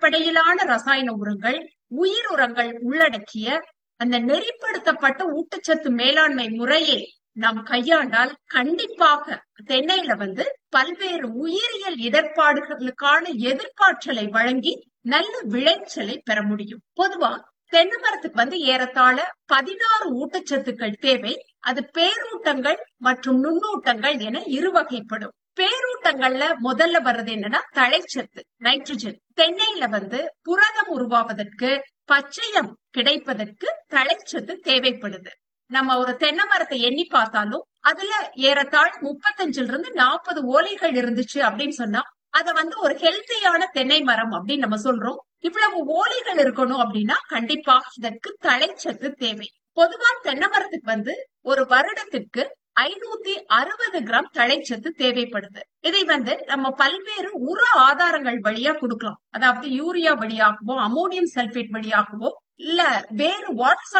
அடிப்படையிலான ரசாயன உரங்கள் உயிர் உரங்கள் உள்ளடக்கிய அந்த நெறிப்படுத்தப்பட்ட ஊட்டச்சத்து மேலாண்மை முறையை நாம் கையாண்டால் கண்டிப்பாக தென்னையில வந்து பல்வேறு உயிரியல் இடர்பாடுகளுக்கான எதிர்ப்பாற்றலை வழங்கி நல்ல விளைச்சலை பெற முடியும் பொதுவா தென்னை மரத்துக்கு வந்து ஏறத்தாழ பதினாறு ஊட்டச்சத்துக்கள் தேவை அது பேரூட்டங்கள் மற்றும் நுண்ணூட்டங்கள் என இரு வகைப்படும் பேரூட்டங்கள்ல முதல்ல வர்றது என்னன்னா தழைச்சத்து நைட்ரஜன் தென்னையில வந்து புரதம் உருவாவதற்கு பச்சையம் கிடைப்பதற்கு தழைச்சத்து தேவைப்படுது நம்ம ஒரு தென்னை மரத்தை எண்ணி பார்த்தாலும் அதுல ஏறத்தாழ முப்பத்தஞ்சுல இருந்து நாற்பது ஓலைகள் இருந்துச்சு அப்படின்னு சொன்னா அத வந்து ஒரு ஹெல்த்தியான தென்னை மரம் அப்படின்னு நம்ம சொல்றோம் இவ்வளவு ஓலைகள் இருக்கணும் அப்படின்னா கண்டிப்பா இதற்கு தழைச்சத்து தேவை பொதுவா தென்னை மரத்துக்கு வந்து ஒரு வருடத்திற்கு ஐநூத்தி அறுபது கிராம் தழைச்சத்து தேவைப்படுது இதை வந்து நம்ம பல்வேறு உர ஆதாரங்கள் வழியா கொடுக்கலாம் அதாவது யூரியா வழியாகவோ அமோனியம் சல்பேட் வழியாகவோ இல்ல வேறு வாட்டர்